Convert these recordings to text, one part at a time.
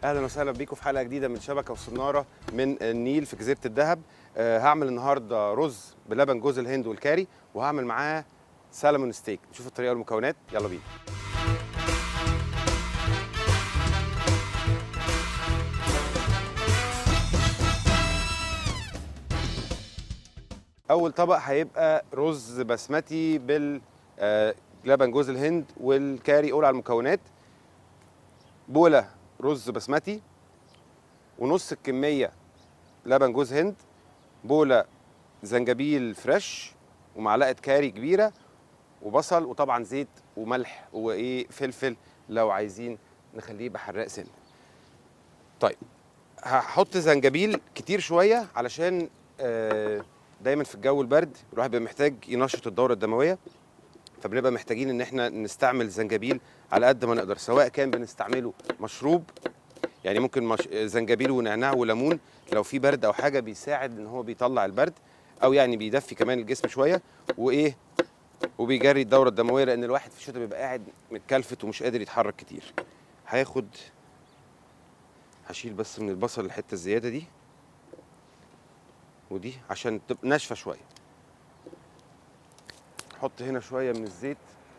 اهلا وسهلا بيكم في حلقه جديده من شبكه وصناره من النيل في جزيره الدهب أه هعمل النهارده رز بلبن جوز الهند والكاري وهعمل معاه سالمون ستيك نشوف الطريقه والمكونات يلا بينا اول طبق هيبقى رز بسمتي بال آه، لبن جوز الهند والكاري قول على المكونات بوله رز بسمتي ونص الكميه لبن جوز هند بوله زنجبيل فريش ومعلقه كاري كبيره وبصل وطبعا زيت وملح وايه فلفل لو عايزين نخليه بحراق سن طيب هحط زنجبيل كتير شويه علشان آه، دايما في الجو البرد الواحد بيبقى محتاج ينشط الدوره الدمويه فبنبقى محتاجين ان احنا نستعمل زنجبيل على قد ما نقدر سواء كان بنستعمله مشروب يعني ممكن مش... زنجبيل ونعناع وليمون لو في برد او حاجه بيساعد ان هو بيطلع البرد او يعني بيدفي كمان الجسم شويه وايه وبيجري الدوره الدمويه لان الواحد في الشتاء بيبقى قاعد متكلفت ومش قادر يتحرك كتير هاخد هشيل بس من البصل الحته الزياده دي ودي عشان تبقى ناشفه شويه احط هنا شويه من الزيت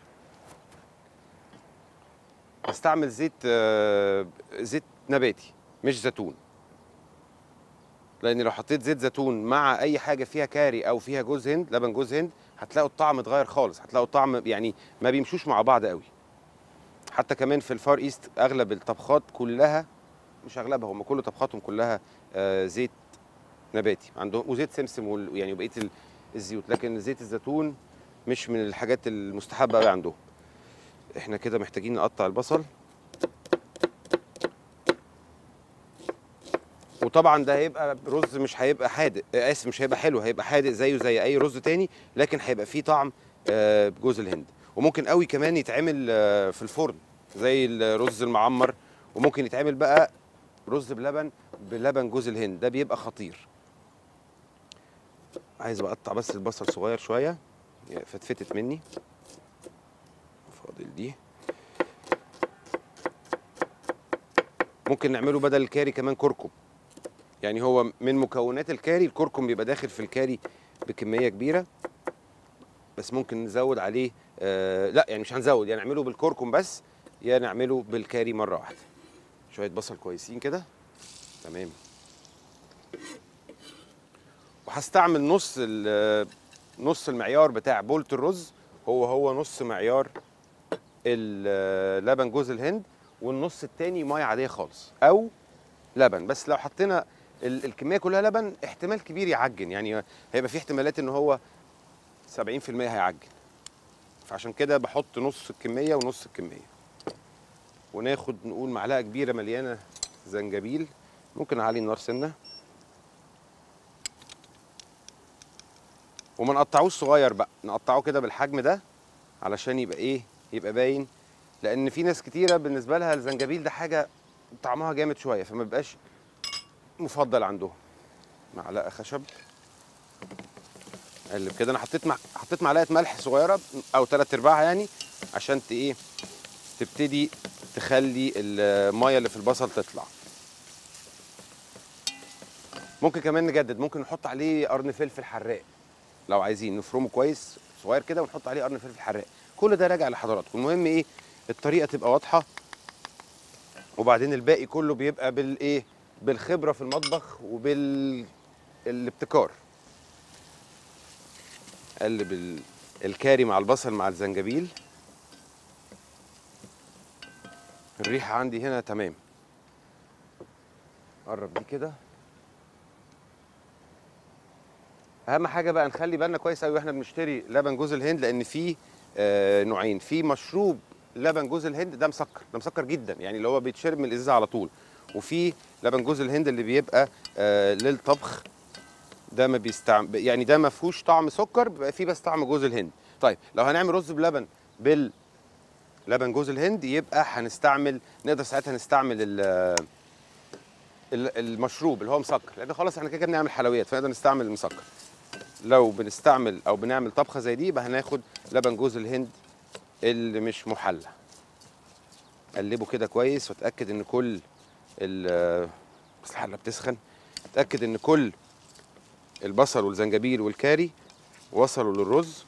استعمل زيت آه، زيت نباتي مش زيتون لان لو حطيت زيت زيتون مع اي حاجه فيها كاري او فيها جوز هند لبن جوز هند هتلاقوا الطعم اتغير خالص هتلاقوا الطعم يعني ما بيمشوش مع بعض قوي حتى كمان في الفار ايست اغلب الطبخات كلها مش اغلبها هم كل طبخاتهم كلها آه، زيت نباتي عندهم وزيت سمسم وال- يعني بقيه ال- الزيوت لكن زيت الزيتون مش من الحاجات المستحبه قوي عندهم احنا كده محتاجين نقطع البصل وطبعا ده هيبقى رز مش هيبقى حادق آه، اسف مش هيبقى حلو هيبقى حادق زيه زي اي رز تاني لكن هيبقى فيه طعم آه، جوز الهند وممكن قوي كمان يتعمل آه، في الفرن زي الرز المعمر وممكن يتعمل بقى رز بلبن بلبن جوز الهند ده بيبقى خطير عايز بقطع بس البصل صغير شويه فتفتت مني فاضل دي ممكن نعمله بدل الكاري كمان كركم يعني هو من مكونات الكاري الكركم بيبقى داخل في الكاري بكميه كبيره بس ممكن نزود عليه آه لا يعني مش هنزود يعني نعمله بالكركم بس يا نعمله بالكاري مره واحده شويه بصل كويسين كده تمام وهستعمل نص ال- نص المعيار بتاع بولة الرز هو هو نص معيار اللبن جوز الهند والنص التاني ميه عاديه خالص او لبن بس لو حطينا ال- الكميه كلها لبن احتمال كبير يعجن يعني هيبقى في احتمالات ان هو 70% هيعجن فعشان كده بحط نص الكميه ونص الكميه وناخد نقول معلقه كبيره مليانه زنجبيل ممكن اعلي النار سنه وما نقطعوش صغير بقى نقطعه كده بالحجم ده علشان يبقى ايه يبقى باين لان في ناس كتيره بالنسبه لها الزنجبيل ده حاجه طعمها جامد شويه فما بيبقاش مفضل عندهم معلقه خشب اقلب كده انا حطيت مع... حطيت معلقه ملح صغيره او ثلاث ارباعها يعني عشان ت ايه تبتدي تخلي الميه اللي في البصل تطلع ممكن كمان نجدد ممكن نحط عليه قرن فلفل حراق لو عايزين نفرمه كويس صغير كده ونحط عليه قرن فلفل حراق كل ده راجع لحضراتكم المهم ايه الطريقه تبقى واضحه وبعدين الباقي كله بيبقى بالايه بالخبره في المطبخ وبالابتكار قلب ال- الكاري مع البصل مع الزنجبيل الريحه عندي هنا تمام قرب دي كده اهم حاجه بقى نخلي بالنا كويس قوي واحنا بنشتري لبن جوز الهند لان في آه نوعين في مشروب لبن جوز الهند ده مسكر ده مسكر جدا يعني اللي هو بيتشرب من الازازه على طول وفي لبن جوز الهند اللي بيبقى آه للطبخ ده ما بيستعمل يعني ده ما فيهوش طعم سكر بيبقى فيه بس طعم جوز الهند طيب لو هنعمل رز بلبن بال لبن جوز الهند يبقى هنستعمل نقدر ساعتها نستعمل ال- ال- المشروب اللي هو مسكر لان خلاص احنا كده كده بنعمل حلويات فنقدر نستعمل المسكر لو بنستعمل او بنعمل طبخه زي دي يبقى هناخد لبن جوز الهند اللي مش محلى قلبه كده كويس واتاكد ان كل ال- بس الحله بتسخن اتاكد ان كل البصل والزنجبيل والكاري وصلوا للرز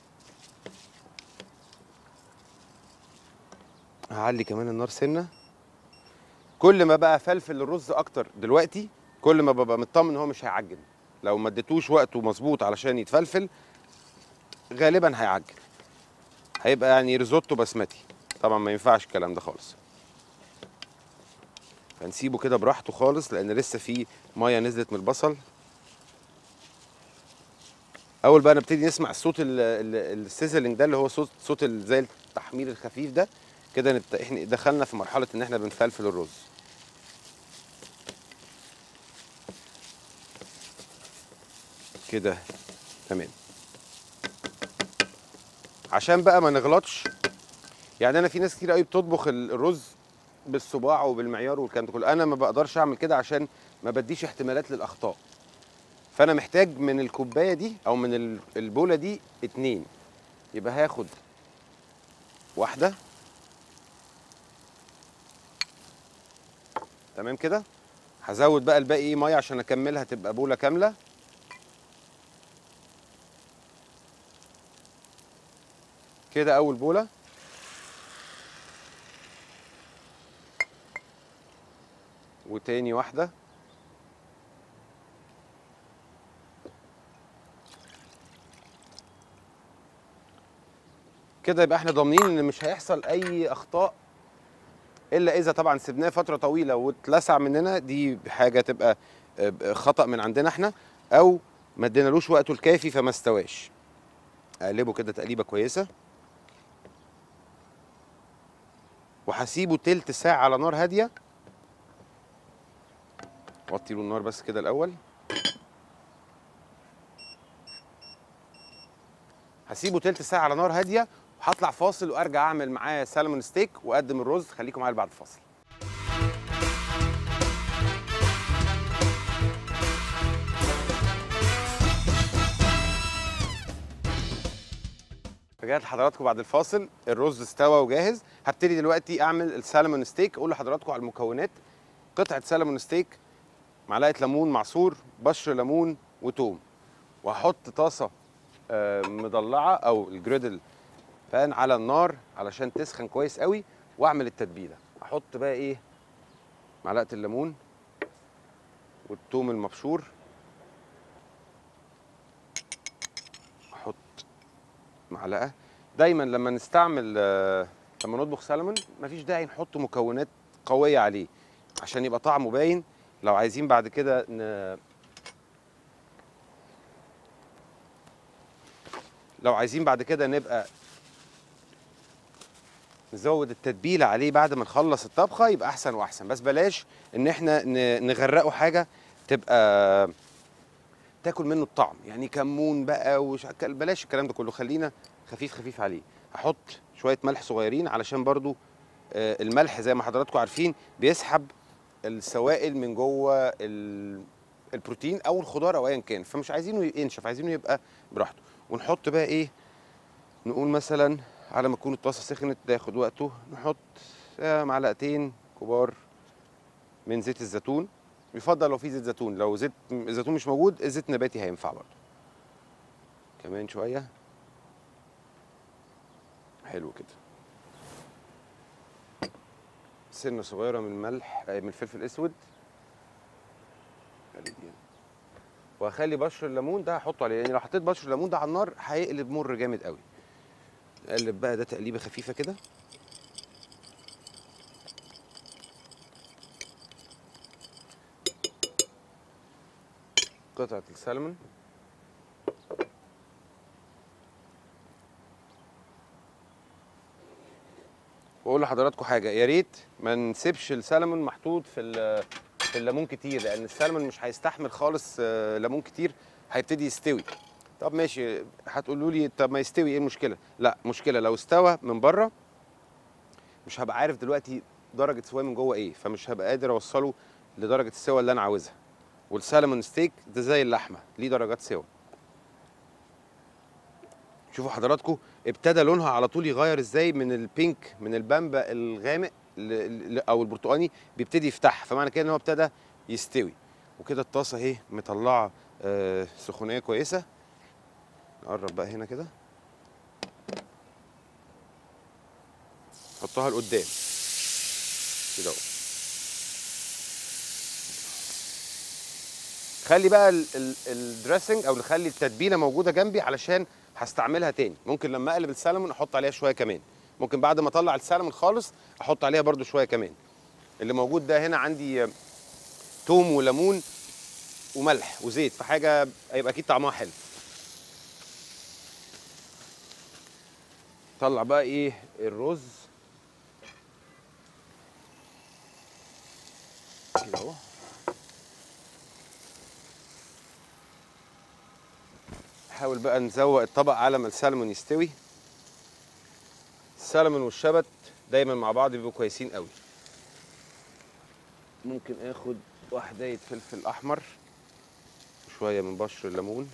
هعلي كمان النار سنه كل ما بقى فلفل الرز اكتر دلوقتي كل ما ببقى مطمن ان هو مش هيعجن لو ما اديتوش وقته مظبوط علشان يتفلفل غالبا هيعجن هيبقى يعني ريزوتو بسمتي طبعا ما ينفعش الكلام ده خالص فنسيبه كده براحته خالص لان لسه في ميه نزلت من البصل اول بقى نبتدي نسمع الصوت ال- ال- السيزلينج ده اللي هو صوت صوت ال- زي التحمير الخفيف ده كده نبت... احنا دخلنا في مرحله ان احنا بنفلفل الرز كده تمام عشان بقى ما نغلطش يعني انا في ناس كتير قوي بتطبخ ال- الرز بالصباع وبالمعيار والكلام ده كله انا ما بقدرش اعمل كده عشان ما بديش احتمالات للاخطاء فانا محتاج من الكوبايه دي او من ال- البوله دي اتنين يبقى هاخد واحده تمام كده هزود بقى الباقي ايه ميه عشان اكملها تبقى بوله كامله كده اول بوله وتاني واحده كده يبقى احنا ضامنين ان مش هيحصل اي اخطاء الا اذا طبعا سيبناه فتره طويله واتلسع مننا دي حاجه تبقى آه، خطا من عندنا احنا او ما ادينالوش وقته الكافي فما استواش اقلبه كده تقليبه كويسه وهسيبه تلت ساعه على نار هاديه وطي له النار بس كده الاول هسيبه تلت ساعه على نار هاديه وهطلع فاصل وارجع اعمل معاه سالمون ستيك واقدم الرز خليكم معايا بعد الفاصل رجعت لحضراتكم بعد الفاصل الرز استوى وجاهز هبتدي دلوقتي اعمل السالمون ستيك اقول لحضراتكم على المكونات قطعه سالمون ستيك معلقه ليمون معصور بشر ليمون وتوم وهحط طاسه آه، مضلعه او الجريدل بان على النار علشان تسخن كويس قوي واعمل التتبيله احط بقى ايه معلقه الليمون والثوم المبشور احط معلقه دايما لما نستعمل آه، لما نطبخ سلمون مفيش داعي نحط مكونات قويه عليه عشان يبقى طعمه باين لو عايزين بعد كده ن... لو عايزين بعد كده نبقى نزود التتبيله عليه بعد ما نخلص الطبخه يبقى احسن واحسن بس بلاش ان احنا ن- نغرقه حاجه تبقى تاكل منه الطعم يعني كمون بقى وش بلاش الكلام ده كله خلينا خفيف خفيف عليه هحط شويه ملح صغيرين علشان برضو آه، الملح زي ما حضراتكم عارفين بيسحب السوائل من جوه ال- البروتين او الخضار او ايا كان فمش عايزينه ينشف عايزينه يبقى براحته ونحط بقى ايه نقول مثلا على ما تكون الطاسه سخنت ده ياخد وقته نحط آه، معلقتين كبار من زيت الزيتون يفضل لو في زيت زيتون لو زيت الزيتون مش موجود زيت نباتي هينفع برضه كمان شويه حلو كده سنه صغيره من الملح آه، من الفلفل الاسود خلي دي هنا. وهخلي بشر الليمون ده هحطه عليه يعني لو حطيت بشر الليمون ده على النار هيقلب مر جامد قوي نقلب بقى ده تقليبه خفيفه كده قطعه السلمون واقول لحضراتكم حاجه يا ريت ما نسيبش السلمون محطوط في ال- في الليمون كتير لان السلمون مش هيستحمل خالص آه، ليمون كتير هيبتدي يستوي طب ماشي هتقولوا لي طب ما يستوي ايه المشكله لا مشكله لو استوى من بره مش هبقى عارف دلوقتي درجه سواه من جوه ايه فمش هبقى قادر اوصله لدرجه السوا اللي انا عاوزها والسالمون ستيك ده زي اللحمه ليه درجات سوا شوفوا حضراتكم ابتدى لونها على طول يغير ازاي من البينك من البامبا الغامق ل- ل- او البرتقاني بيبتدي يفتح فمعنى كده ان هو ابتدى يستوي وكده الطاسه اهي مطلعه آه سخونيه كويسه نقرب بقى هنا كده حطها لقدام كده اهو خلي بقى ال- ال- الدريسنج او نخلي التتبيله موجوده جنبي علشان هستعملها تاني ممكن لما اقلب السلمون احط عليها شويه كمان ممكن بعد ما اطلع السلمون خالص احط عليها برده شويه كمان اللي موجود ده هنا عندي آه، توم وليمون وملح وزيت فحاجه هيبقى اكيد طعمها حلو طلع بقى ايه الرز كده اهو نحاول بقى نزوق الطبق على ما السلمون يستوي السلمون والشبت دايما مع بعض بيبقوا كويسين قوي ممكن اخد واحدة فلفل احمر شوية من بشر الليمون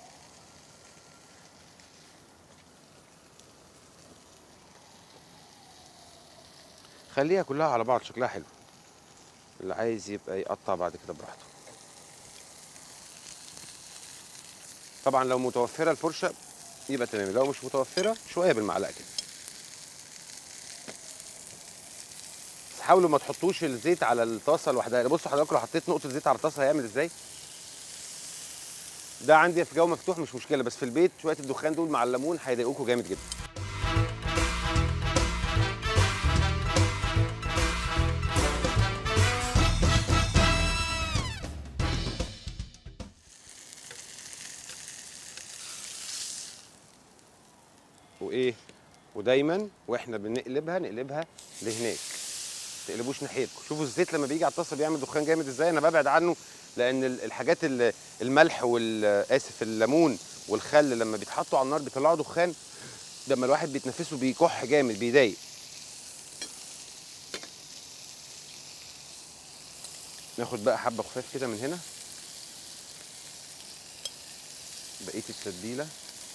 خليها كلها على بعض شكلها حلو اللي عايز يبقى يقطع بعد كده براحته طبعا لو متوفره الفرشه يبقى تمام لو مش متوفره شويه بالمعلقه كده بس حاولوا ما تحطوش الزيت على الطاسه لوحدها بصوا حضراتكم لو حطيت نقطه زيت على الطاسه هيعمل ازاي ده عندي في جو مفتوح مش مشكله بس في البيت شويه الدخان دول مع الليمون هيضايقوكوا جامد جدا وايه ودايما واحنا بنقلبها نقلبها لهناك ما تقلبوش ناحيتكم شوفوا الزيت لما بيجي على الطاسه بيعمل دخان جامد ازاي انا ببعد عنه لان ال- الحاجات ال- الملح والاسف الليمون والخل لما بيتحطوا على النار بيطلعوا دخان لما الواحد بيتنفسه بيكح جامد بيضايق ناخد بقى حبه خفاف كده من هنا بقيه التتبيله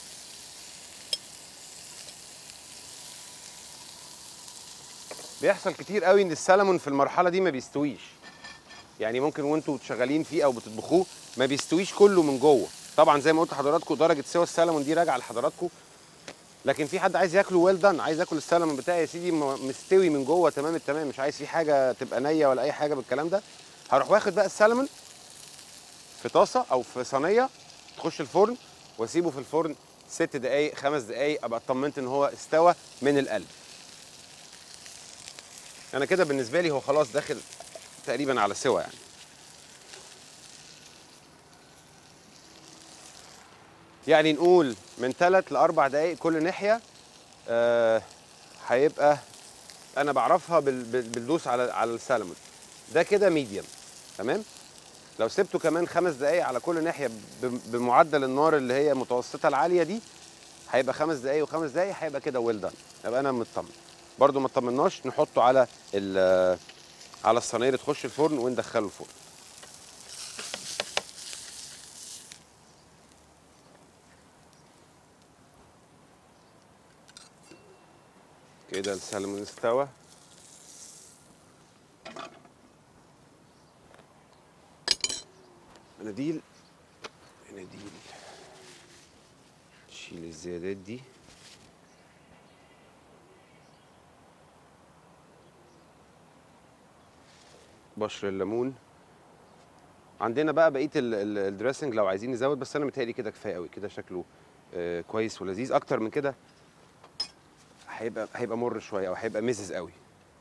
بيحصل كتير قوي ان السلمون في المرحله دي ما بيستويش يعني ممكن وانتوا شغالين فيه او بتطبخوه ما بيستويش كله من جوه طبعا زي ما قلت لحضراتكم درجه سوى السلمون دي راجعه لحضراتكم لكن في حد عايز ياكله ويل دان عايز ياكل السلمون بتاعي يا سيدي م- مستوي من جوه تمام التمام مش عايز فيه حاجه تبقى نيه ولا اي حاجه بالكلام ده هروح واخد بقى السلمون في طاسه او في صينيه تخش الفرن واسيبه في الفرن ست دقائق خمس دقائق ابقى اطمنت ان هو استوى من القلب انا كده بالنسبه لي هو خلاص داخل تقريبا على سوا يعني يعني نقول من ثلاث لاربع دقائق كل ناحيه آه، هيبقى انا بعرفها بال- بال- بالدوس على على السلمون ده كده ميديوم تمام لو سبته كمان خمس دقائق على كل ناحيه ب- بمعدل النار اللي هي متوسطه العاليه دي هيبقى خمس دقائق وخمس دقائق هيبقى كده ويل دان يبقى انا مطمن برضو ما اطمناش نحطه على ال- على الصينيه اللي تخش الفرن وندخله الفرن كده السلمون استوى مناديل مناديل شيل الزيادات دي بشر الليمون عندنا بقى بقيه ال- ال- الدريسنج لو عايزين نزود بس انا متهيألي كده كفايه قوي كده شكله آه، كويس ولذيذ اكتر من كده هيبقى هيبقى مر شويه او هيبقى مزز قوي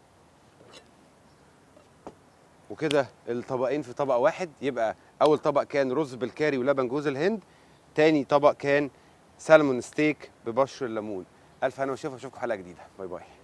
وكده الطبقين في طبق واحد يبقى اول طبق كان رز بالكاري ولبن جوز الهند تاني طبق كان سالمون ستيك ببشر الليمون الف هنا وشفا اشوفكم حلقه جديده باي باي